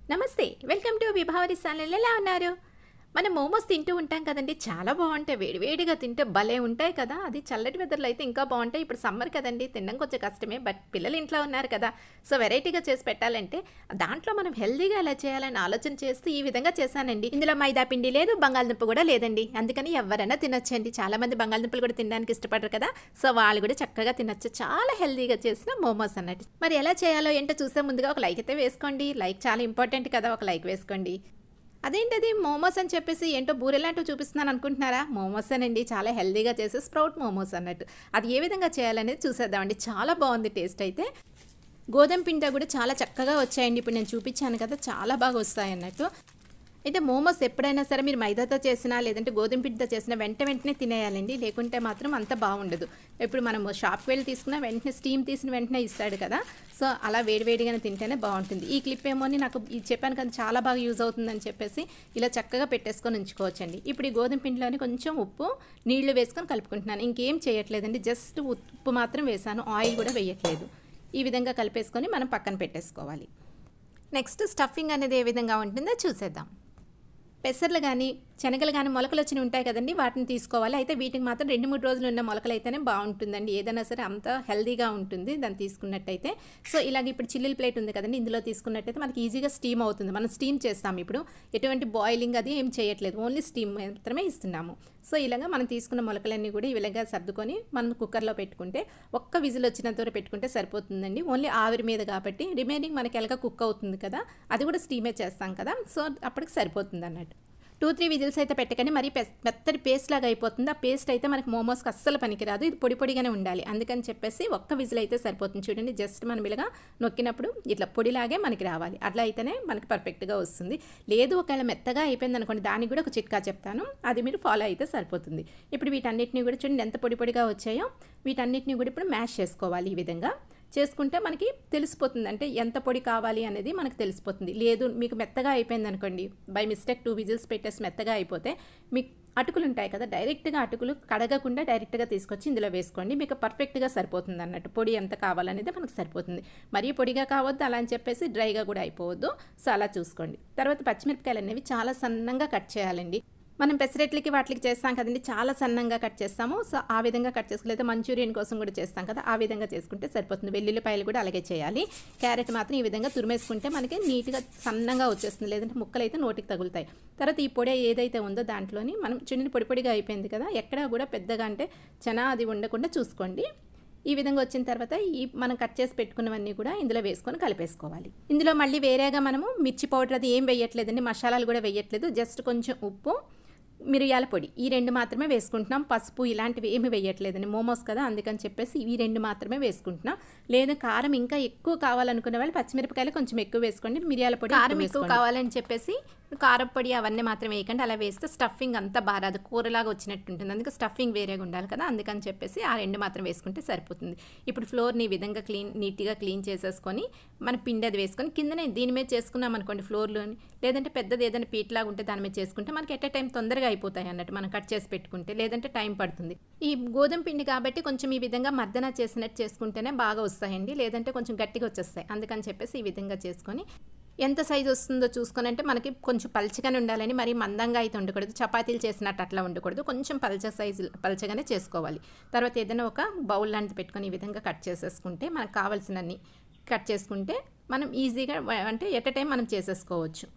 నమస్తే welcome to Vibhavari channel ఎలా ఉన్నారు మనం మోమోస్ తింటూ ఉంటాం కదండి చాలా బాగుంటాయి వేడివేడిగా తింటే భలే ఉంటాయి కదా అది చల్లటి వెదర్లో అయితే ఇంకా బాగుంటాయి ఇప్పుడు సమ్మర్ కదండి తినడం కొంచెం కష్టమే బట్ పిల్లలు ఇంట్లో ఉన్నారు కదా సో వెరైటీగా చేసి పెట్టాలంటే దాంట్లో మనం హెల్దీగా ఎలా చేయాలని ఆలోచన చేస్తూ ఈ విధంగా చేశానండి ఇందులో మైదా పిండి లేదు బంగాళదుంప కూడా లేదండి అందుకని ఎవరైనా తినొచ్చండి చాలా మంది బంగాళదుంపలు కూడా తినడానికి ఇష్టపడరు కదా సో వాళ్ళు కూడా చక్కగా తినొచ్చు చాలా హెల్దీగా చేసిన మోమోస్ అన్నట్టు మరి ఎలా చేయాలో ఏంటో చూసే ముందుగా ఒక లైక్ అయితే వేసుకోండి లైక్ చాలా ఇంపార్టెంట్ కదా ఒక లైక్ వేసుకోండి అదేంటది మోమోస్ అని చెప్పేసి ఏంటో బూరెలాంటివి చూపిస్తున్నాను అనుకుంటున్నారా మోమోస్ అనండి చాలా హెల్దీగా చేసే స్ప్రౌట్ మోమోస్ అన్నట్టు అది ఏ విధంగా చేయాలనేది చూసేద్దామండి చాలా బాగుంది టేస్ట్ అయితే గోధుమ పిండి కూడా చాలా చక్కగా వచ్చాయండి ఇప్పుడు నేను చూపించాను కదా చాలా బాగా వస్తాయి అన్నట్టు అయితే మోమోస్ ఎప్పుడైనా సరే మీరు మైదాతో చేసినా లేదంటే గోధుమ పిండితో చేసినా వెంట వెంటనే తినేయాలండి లేకుంటే మాత్రం అంత బాగుండదు ఇప్పుడు మనం షాప్కి వెళ్ళి తీసుకున్న వెంటనే స్టీమ్ తీసిన వెంటనే ఇస్తాడు కదా సో అలా వేడివేడిగానే తింటేనే బాగుంటుంది ఈ క్లిప్ ఏమోని నాకు ఇది చెప్పాను కదా చాలా బాగా యూజ్ అవుతుందని చెప్పేసి ఇలా చక్కగా పెట్టేసుకొని ఉంచుకోవచ్చండి ఇప్పుడు ఈ గోధుమ పిండిలోని కొంచెం ఉప్పు నీళ్లు వేసుకొని కలుపుకుంటున్నాను ఇంకేం చేయట్లేదండి జస్ట్ ఉప్పు మాత్రం వేసాను ఆయిల్ కూడా వేయట్లేదు ఈ విధంగా కలిపేసుకొని మనం పక్కన పెట్టేసుకోవాలి నెక్స్ట్ స్టఫింగ్ అనేది ఏ విధంగా ఉంటుందో చూసేద్దాం పెసర్లు కానీ శనగలు కానీ మొలకలు వచ్చినవి ఉంటాయి కదండి వాటిని తీసుకోవాలి అయితే వీటికి మాత్రం రెండు మూడు రోజులు ఉన్న మొలకలు అయితేనే బాగుంటుందండి ఏదైనా సరే అంత హెల్దీగా ఉంటుంది దాన్ని తీసుకున్నట్టయితే సో ఇలాగ ఇప్పుడు చిల్లుల ప్లేట్ ఉంది కదండి ఇందులో తీసుకున్నట్టయితే మనకి ఈజీగా స్టీమ్ అవుతుంది మనం స్టీమ్ చేస్తాం ఇప్పుడు ఎటువంటి బాయిలింగ్ అది ఏం చేయట్లేదు ఓన్లీ స్టీమ్ మాత్రమే ఇస్తున్నాము సో ఇలాగా మనం తీసుకున్న మొలకలన్నీ కూడా ఇలాగా సర్దుకొని మనం కుక్కర్లో పెట్టుకుంటే ఒక్క విజిల్ వచ్చినంత వరకు పెట్టుకుంటే సరిపోతుందండి ఓన్లీ ఆవిరి మీద కాబట్టి రిమైనింగ్ మనకి ఎలాగ కుక్ అవుతుంది కదా అది కూడా స్టీమే చేస్తాం కదా సో అప్పటికి సరిపోతుంది అన్నట్టు టూ త్రీ విజిల్స్ అయితే పెట్టకండి మరీ పె మెత్తటి పేస్ట్ లాగా అయిపోతుంది ఆ పేస్ట్ అయితే మనకి మోమోస్కి అస్సలు పనికిరాదు ఇది పొడి పొడిగానే ఉండాలి అందుకని చెప్పేసి ఒక్క విజిల్ అయితే సరిపోతుంది చూడండి జస్ట్ మనం ఇలాగా నొక్కినప్పుడు ఇట్లా పొడిలాగే మనకి రావాలి అట్లా అయితేనే మనకి పర్ఫెక్ట్గా వస్తుంది లేదు ఒకవేళ మెత్తగా అయిపోయింది అనుకోండి దానికి కూడా ఒక చిట్కా చెప్తాను అది మీరు ఫాలో అయితే సరిపోతుంది ఇప్పుడు వీటన్నిటిని కూడా చూడండి ఎంత పొడి పొడిగా వచ్చాయో వీటన్నిటిని కూడా ఇప్పుడు మ్యాష్ చేసుకోవాలి ఈ విధంగా చేసుకుంటే మనకి తెలిసిపోతుంది అంటే ఎంత పొడి కావాలి అనేది మనకు తెలిసిపోతుంది లేదు మీకు మెత్తగా అయిపోయింది అనుకోండి బై మిస్టేక్ టూ విజిల్స్ పెట్టేసి మెత్తగా అయిపోతే మీకు అటుకులు ఉంటాయి కదా డైరెక్ట్గా అటుకులు కడగకుండా డైరెక్ట్గా తీసుకొచ్చి ఇందులో వేసుకోండి మీకు పర్ఫెక్ట్గా సరిపోతుంది అన్నట్టు పొడి ఎంత కావాలనేది మనకు సరిపోతుంది మరీ పొడిగా కావద్దు అలా అని చెప్పేసి డ్రైగా కూడా అయిపోవద్దు సో అలా చూసుకోండి తర్వాత పచ్చిమిరపకాయలు అనేవి చాలా సన్నంగా కట్ చేయాలండి మనం పెసరెట్లకి వాటికి చేస్తాం కదండి చాలా సన్నంగా కట్ చేస్తాము సో ఆ విధంగా కట్ చేసుకోలేదు మంచూరియన్ కోసం కూడా చేస్తాం కదా ఆ విధంగా చేసుకుంటే సరిపోతుంది వెల్లుల్లిపాయలు కూడా అలాగే చేయాలి క్యారెట్ మాత్రం ఈ విధంగా తురిమేసుకుంటే మనకి నీట్గా సన్నంగా వచ్చేస్తుంది లేదంటే ముక్కలు అయితే నోటికి తగులుతాయి తర్వాత ఈ పొడి ఏదైతే ఉందో దాంట్లోని మనం చిన్న పొడి పొడిగా అయిపోయింది కదా ఎక్కడ కూడా పెద్దగా అంటే చనా అది ఉండకుండా చూసుకోండి ఈ విధంగా వచ్చిన తర్వాత ఈ మనం కట్ చేసి పెట్టుకున్నవన్నీ కూడా ఇందులో వేసుకొని కలిపేసుకోవాలి ఇందులో మళ్ళీ వేరేగా మనము మిర్చి పౌడర్ అది ఏం వేయట్లేదండి మసాలాలు కూడా వేయట్లేదు జస్ట్ కొంచెం ఉప్పు మిరియాల పొడి ఈ రెండు మాత్రమే వేసుకుంటున్నాం పసుపు ఇలాంటివి ఏమి వేయట్లేదండి మోమోస్ కదా అందుకని చెప్పేసి ఇవి రెండు మాత్రమే వేసుకుంటున్నాం లేదు కారం ఇంకా ఎక్కువ కావాలనుకునే వాళ్ళు పచ్చిమిరపకాయలు కొంచెం ఎక్కువ వేసుకోండి మిరియాల పొడి కారం ఎక్కువ కావాలని చెప్పేసి కారం పొడి అవన్నీ మాత్రం వేయకండి అలా వేస్తే స్టఫింగ్ అంతా బారాదు కూరలాగా వచ్చినట్టు ఉంటుంది అందుకే స్టఫింగ్ వేరేగా ఉండాలి కదా అందుకని చెప్పేసి ఆ రెండు మాత్రం వేసుకుంటే సరిపోతుంది ఇప్పుడు ఫ్లోర్ని ఈ విధంగా క్లీన్ నీట్గా క్లీన్ చేసేసుకొని మన పిండి అది వేసుకొని కిందనే దీని మీద చేసుకున్నాం అనుకోండి ఫ్లోర్లోని లేదంటే పెద్దది ఏదైనా పీట్లాగా ఉంటే దాని మీద చేసుకుంటే మనకి ఎట్ టైం తొందరగా అయిపోతాయి అన్నట్టు మనం కట్ చేసి పెట్టుకుంటే లేదంటే టైం పడుతుంది ఈ గోధుమ పిండి కాబట్టి కొంచెం ఈ విధంగా మర్దన చేసినట్టు చేసుకుంటేనే బాగా వస్తాయండి లేదంటే కొంచెం గట్టిగా వచ్చేస్తాయి అందుకని చెప్పేసి ఈ విధంగా చేసుకొని ఎంత సైజు వస్తుందో చూసుకొని అంటే మనకి కొంచెం పల్చగానే ఉండాలని మరి మందంగా అయితే ఉండకూడదు చపాతీలు చేసినట్టు అట్లా ఉండకూడదు కొంచెం పల్చ సైజు పల్చగానే చేసుకోవాలి తర్వాత ఏదైనా ఒక బౌల్ లాంటిది పెట్టుకొని ఈ విధంగా కట్ చేసేసుకుంటే మనకు కావాల్సినన్ని కట్ చేసుకుంటే మనం ఈజీగా అంటే ఎట్ టైం మనం చేసేసుకోవచ్చు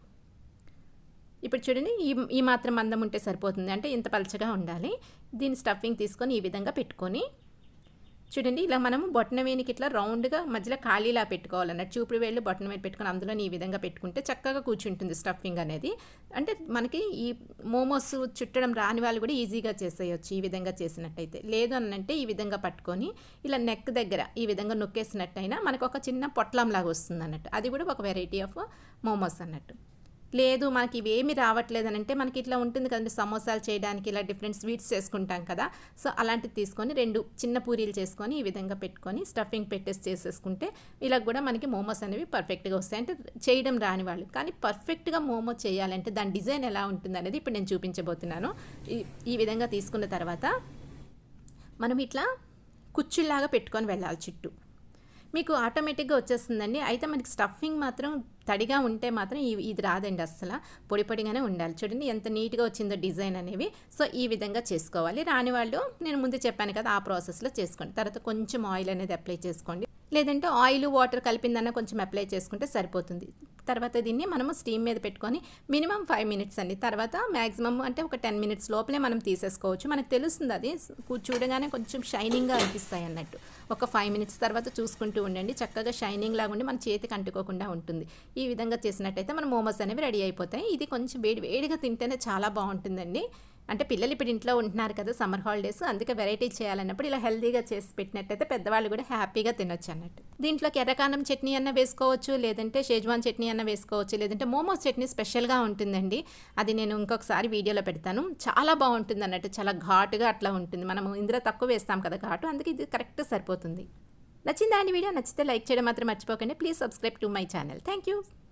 ఇప్పుడు చూడండి ఈ ఈ మాత్రం మందం ఉంటే సరిపోతుంది అంటే ఇంత పలచగా ఉండాలి దీని స్టఫింగ్ తీసుకొని ఈ విధంగా పెట్టుకొని చూడండి ఇలా మనము బొట్టన వేనికి ఇట్లా రౌండ్గా మధ్యలో ఖాళీలా పెట్టుకోవాలన్నట్టు చూపుడు వేళ్ళు బొట్టన వేలు పెట్టుకొని అందులో ఈ విధంగా పెట్టుకుంటే చక్కగా కూర్చుంటుంది స్టఫింగ్ అనేది అంటే మనకి ఈ మోమోస్ చుట్టడం రాని వాళ్ళు కూడా ఈజీగా చేసేయచ్చు ఈ విధంగా చేసినట్టయితే లేదు అనంటే ఈ విధంగా పట్టుకొని ఇలా నెక్ దగ్గర ఈ విధంగా నొక్కేసినట్టయినా మనకు ఒక చిన్న పొట్లం లాగా వస్తుంది అన్నట్టు అది కూడా ఒక వెరైటీ ఆఫ్ మోమోస్ అన్నట్టు లేదు మనకి ఇవేమి రావట్లేదు అని అంటే మనకి ఇట్లా ఉంటుంది కదండి సమోసాలు చేయడానికి ఇలా డిఫరెంట్ స్వీట్స్ చేసుకుంటాం కదా సో అలాంటివి తీసుకొని రెండు చిన్న పూరీలు చేసుకొని ఈ విధంగా పెట్టుకొని స్టఫింగ్ పెట్టేసి చేసేసుకుంటే ఇలా కూడా మనకి మోమోస్ అనేవి పర్ఫెక్ట్గా వస్తాయి అంటే చేయడం రాని వాళ్ళు కానీ పర్ఫెక్ట్గా మోమో చేయాలంటే దాని డిజైన్ ఎలా ఉంటుంది అనేది ఇప్పుడు నేను చూపించబోతున్నాను ఈ ఈ విధంగా తీసుకున్న తర్వాత మనం ఇట్లా కుచ్చుల్లాగా పెట్టుకొని వెళ్ళాలి చుట్టూ మీకు ఆటోమేటిక్గా వచ్చేస్తుందండి అయితే మనకి స్టఫింగ్ మాత్రం తడిగా ఉంటే మాత్రం ఈ ఇది రాదండి అస్సలు పొడి పొడిగానే ఉండాలి చూడండి ఎంత నీట్గా వచ్చిందో డిజైన్ అనేవి సో ఈ విధంగా చేసుకోవాలి రాని వాళ్ళు నేను ముందు చెప్పాను కదా ఆ ప్రాసెస్లో చేసుకోండి తర్వాత కొంచెం ఆయిల్ అనేది అప్లై చేసుకోండి లేదంటే ఆయిల్ వాటర్ కలిపిందన్న కొంచెం అప్లై చేసుకుంటే సరిపోతుంది తర్వాత దీన్ని మనము స్టీమ్ మీద పెట్టుకొని మినిమం ఫైవ్ మినిట్స్ అండి తర్వాత మ్యాక్సిమం అంటే ఒక టెన్ మినిట్స్ లోపలే మనం తీసేసుకోవచ్చు మనకు తెలుస్తుంది అది కు- చూడగానే కొంచెం షైనింగ్గా అనిపిస్తాయి అన్నట్టు ఒక ఫైవ్ మినిట్స్ తర్వాత చూసుకుంటూ ఉండండి చక్కగా షైనింగ్ లాగా ఉండి మన చేతికి అంటుకోకుండా ఉంటుంది ఈ విధంగా చేసినట్టయితే మన మోమోస్ అనేవి రెడీ అయిపోతాయి ఇది కొంచెం వేడి వేడిగా తింటేనే చాలా బాగుంటుందండి అంటే పిల్లలు ఇప్పుడు ఇంట్లో ఉంటున్నారు కదా సమ్మర్ హాలిడేస్ అందుకే వెరైటీ చేయాలన్నప్పుడు ఇలా హెల్తీగా చేసి పెట్టినట్టయితే పెద్దవాళ్ళు కూడా హ్యాపీగా తినొచ్చు అన్నట్టు దీంట్లోకి ఎర్రకానం చట్నీ అన్న వేసుకోవచ్చు లేదంటే షేజ్వాన్ చట్నీ అన్న వేసుకోవచ్చు లేదంటే మోమోస్ చట్నీ స్పెషల్గా ఉంటుందండి అది నేను ఇంకొకసారి వీడియోలో పెడతాను చాలా బాగుంటుంది అన్నట్టు చాలా ఘాటుగా అట్లా ఉంటుంది మనం ఇందులో తక్కువ వేస్తాం కదా ఘాటు అందుకే ఇది కరెక్ట్ సరిపోతుంది నచ్చిందా అండి వీడియో నచ్చితే లైక్ చేయడం మాత్రం మర్చిపోకండి please subscribe to my channel thank you